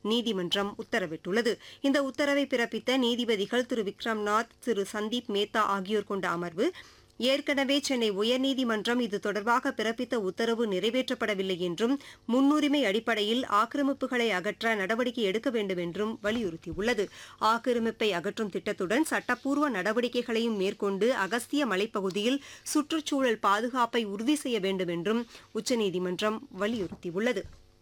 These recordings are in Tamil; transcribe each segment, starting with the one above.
நீதிமன்றம் உத்தரவிட்டுள்ளது இந்த உத்தரவை பிறப்பித்த நீதிபதிகள் திரு விக்ரம்நாத் திரு சந்தீப் மேத்தா ஆகியோர் கொண்ட அமர்வு ஏற்கனவே சென்னை உயர்நீதிமன்றம் இது தொடர்பாக பிறப்பித்த உத்தரவு நிறைவேற்றப்படவில்லை என்றும் முன்னுரிமை அடிப்படையில் ஆக்கிரமிப்புகளை அகற்ற நடவடிக்கை எடுக்க வேண்டும் என்றும் வலியுறுத்தியுள்ளது ஆக்கிரமிப்பை அகற்றும் திட்டத்துடன் சட்டப்பூர்வ நடவடிக்கைகளையும் மேற்கொண்டு அகஸ்திய மலைப்பகுதியில் சுற்றுச்சூழல் பாதுகாப்பை உறுதி செய்ய வேண்டும் என்றும் உச்சநீதிமன்றம் வலியுறுத்தியுள்ளது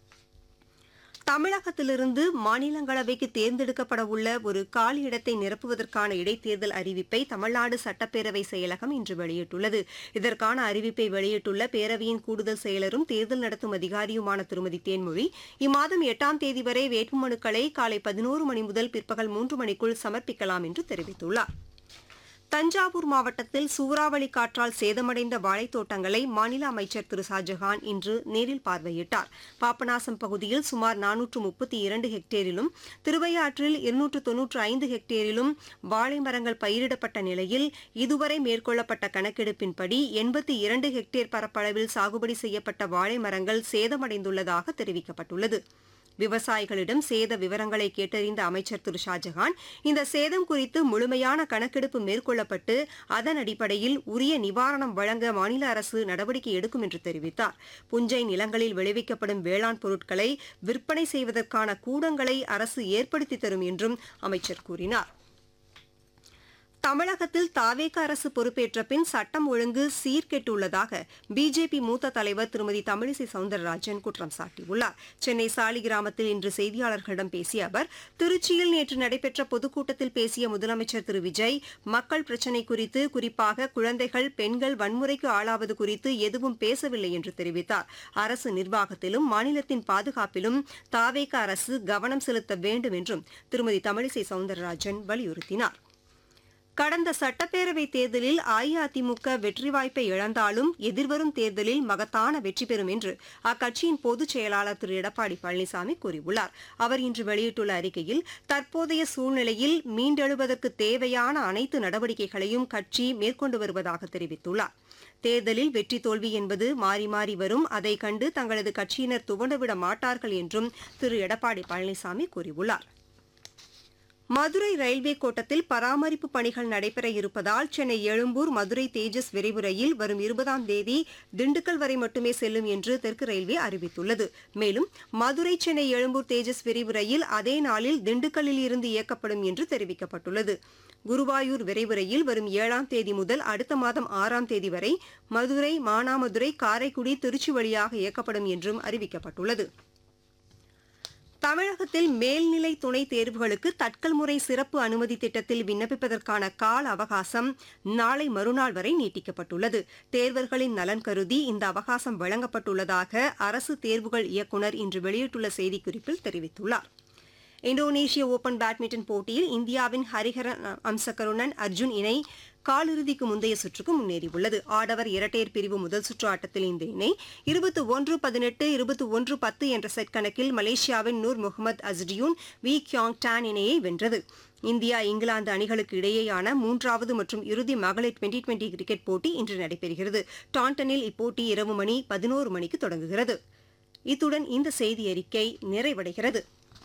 தமிழகத்திலிருந்து மாநிலங்களவைக்கு தேர்ந்தெடுக்கப்பட உள்ள ஒரு காலி இடத்தை நிரப்புவதற்கான இடைத்தேர்தல் அறிவிப்பை தமிழ்நாடு சட்டப்பேரவை செயலகம் இன்று வெளியிட்டுள்ளது இதற்கான அறிவிப்பை வெளியிட்டுள்ள பேரவையின் கூடுதல் செயலரும் தேர்தல் நடத்தும் அதிகாரியுமான திருமதி தேன்மொழி இம்மாதம் எட்டாம் தேதி வரை வேட்புமனுக்களை காலை பதினோரு மணி முதல் பிற்பகல் மூன்று மணிக்குள் சமர்ப்பிக்கலாம் என்று தெரிவித்துள்ளார் தஞ்சாவூர் மாவட்டத்தில் சூறாவளி காற்றால் சேதமடைந்த வாழைத்தோட்டங்களை மாநில அமைச்சர் திரு ஷாஜஹான் இன்று நேரில் பார்வையிட்டார் பாபநாசம் பகுதியில் சுமார் நானூற்று முப்பத்தி இரண்டு ஹெக்டேரிலும் திருவையாற்றில் இருநூற்று தொன்னூற்று ஐந்து ஹெக்டேரிலும் வாழை மரங்கள் பயிரிடப்பட்ட நிலையில் இதுவரை மேற்கொள்ளப்பட்ட கணக்கெடுப்பின்படி எண்பத்தி இரண்டு ஹெக்டேர் பரப்பளவில் சாகுபடி செய்யப்பட்ட வாழை மரங்கள் சேதமடைந்துள்ளதாக தெரிவிக்கப்பட்டுள்ளது விவசாயிகளிடம் சேத விவரங்களை கேட்டறிந்த அமைச்சர் திரு ஷாஜஹான் இந்த சேதம் குறித்து முழுமையான கணக்கெடுப்பு மேற்கொள்ளப்பட்டு அதன் அடிப்படையில் உரிய நிவாரணம் வழங்க மாநில அரசு நடவடிக்கை எடுக்கும் என்று தெரிவித்தார் புஞ்சை நிலங்களில் விளைவிக்கப்படும் வேளாண் பொருட்களை விற்பனை செய்வதற்கான கூடங்களை அரசு ஏற்படுத்தி தரும் என்றும் அமைச்சர் கூறினார் தமிழகத்தில் தாவேக அரசு பொறுப்பேற்ற பின் சட்டம் ஒழுங்கு சீர்கெட்டுள்ளதாக பிஜேபி மூத்த தலைவர் திருமதி தமிழிசை சவுந்தரராஜன் குற்றம் சாட்டியுள்ளார் சென்னை சாலிகிராமத்தில் இன்று செய்தியாளர்களிடம் பேசிய அவர் திருச்சியில் நேற்று நடைபெற்ற பொதுக்கூட்டத்தில் பேசிய முதலமைச்சர் திரு விஜய் மக்கள் பிரச்சினை குறித்து குறிப்பாக குழந்தைகள் பெண்கள் வன்முறைக்கு ஆளாவது குறித்து எதுவும் பேசவில்லை என்று தெரிவித்தார் அரசு நிர்வாகத்திலும் மாநிலத்தின் பாதுகாப்பிலும் தாவேக அரசு கவனம் செலுத்த வேண்டும் என்றும் திருமதி தமிழிசை சவுந்தரராஜன் வலியுறுத்தினார் கடந்த சட்டப்பேரவைத் தேர்தலில் அஇஅதிமுக வெற்றி வாய்ப்பை இழந்தாலும் எதிர்வரும் தேர்தலில் மகத்தான வெற்றி பெறும் என்று அக்கட்சியின் பொதுச் செயலாளர் திரு எடப்பாடி பழனிசாமி கூறியுள்ளார் அவர் இன்று வெளியிட்டுள்ள அறிக்கையில் தற்போதைய சூழ்நிலையில் மீண்டெழுவதற்கு தேவையான அனைத்து நடவடிக்கைகளையும் கட்சி மேற்கொண்டு வருவதாக தெரிவித்துள்ளார் தேர்தலில் வெற்றி தோல்வி என்பது மாறி மாறி வரும் அதை கண்டு தங்களது கட்சியினர் துவண்டுவிட மாட்டார்கள் என்றும் திரு எடப்பாடி பழனிசாமி கூறியுள்ளார் மதுரை ரயில்வே கோட்டத்தில் பராமரிப்பு பணிகள் நடைபெற இருப்பதால் சென்னை எழும்பூர் மதுரை தேஜஸ் விரைவு ரயில் வரும் இருபதாம் தேதி திண்டுக்கல் வரை மட்டுமே செல்லும் என்று தெற்கு ரயில்வே அறிவித்துள்ளது மேலும் மதுரை சென்னை எழும்பூர் தேஜஸ் விரைவு ரயில் அதே நாளில் திண்டுக்கல்லில் இருந்து இயக்கப்படும் என்று தெரிவிக்கப்பட்டுள்ளது குருவாயூர் விரைவு ரயில் வரும் ஏழாம் தேதி முதல் அடுத்த மாதம் ஆறாம் தேதி வரை மதுரை மானாமதுரை காரைக்குடி திருச்சி வழியாக இயக்கப்படும் என்றும் அறிவிக்கப்பட்டுள்ளது தமிழகத்தில் மேல்நிலை துணைத் தேர்வுகளுக்கு தட்கல் முறை சிறப்பு அனுமதி திட்டத்தில் விண்ணப்பிப்பதற்கான கால அவகாசம் நாளை மறுநாள் வரை நீட்டிக்கப்பட்டுள்ளது தேர்வர்களின் நலன் கருதி இந்த அவகாசம் வழங்கப்பட்டுள்ளதாக அரசு தேர்வுகள் இயக்குநர் இன்று வெளியிட்டுள்ள செய்திக்குறிப்பில் தெரிவித்துள்ளார் இந்தோனேஷிய ஓபன் பேட்மிண்டன் போட்டியில் இந்தியாவின் ஹரிஹரன் அம்சகருணன் அர்ஜுன் இணை காலிறுதிக்கு முந்தைய சுற்றுக்கு முன்னேறியுள்ளது ஆடவர் இரட்டையர் பிரிவு முதல் சுற்று ஆட்டத்தில் இந்த இணை இருபத்தி ஒன்று பதினெட்டு இருபத்தி ஒன்று பத்து என்ற செட் கணக்கில் மலேசியாவின் Noor Muhammad Azriyn Wee Kiong Tan இணையை வென்றது இந்தியா இங்கிலாந்து அணிகளுக்கு இடையேயான மூன்றாவது மற்றும் இறுதி மகளிர் டுவெண்டி டுவெண்டி கிரிக்கெட் போட்டி இன்று நடைபெறுகிறது டாண்டனில் இப்போட்டி இரவு மணி பதினோரு மணிக்கு தொடங்குகிறது இத்துடன் இந்த செய்தி அறிக்கை நிறைவடைகிறது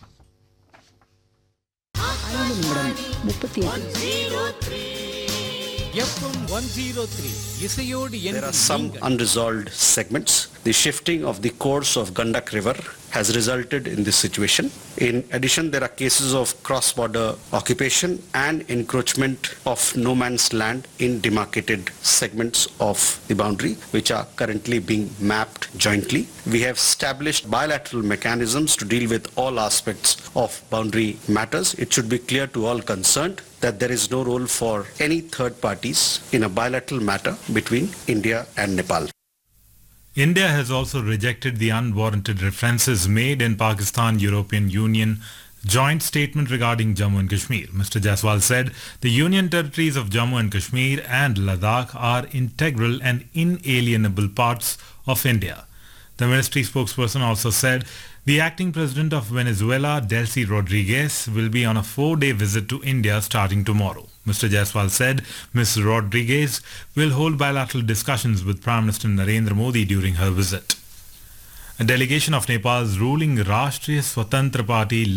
ஐந்து நிமிடம் முப்பத்தி எட்டு எஃப்எம் ஒன் ஜீரோ த்ரீ இசையோடு There are என்றும் some நீங்கள். unresolved segments. The shifting of the course of Gandak River has resulted in this situation. In addition, there are cases of cross-border occupation and encroachment of no man's land in demarcated segments of the boundary, which are currently being mapped jointly. We have established bilateral mechanisms to deal with all aspects of boundary matters. It should be clear to all concerned that there is no role for any third parties in a bilateral matter between India and Nepal. India has also rejected the unwarranted references made in Pakistan-European Union joint statement regarding Jammu and Kashmir. Mr. Jaswal said the union territories of Jammu and Kashmir and Ladakh are integral and inalienable parts of India. The ministry spokesperson also said the acting president of Venezuela, Delcy Rodriguez, will be on a four-day visit to India starting tomorrow. Mr. Jaiswal said Ms. Rodriguez will hold bilateral discussions with Prime Minister Narendra Modi during her visit. A delegation of Nepal's ruling Rashtriya Swatantra Party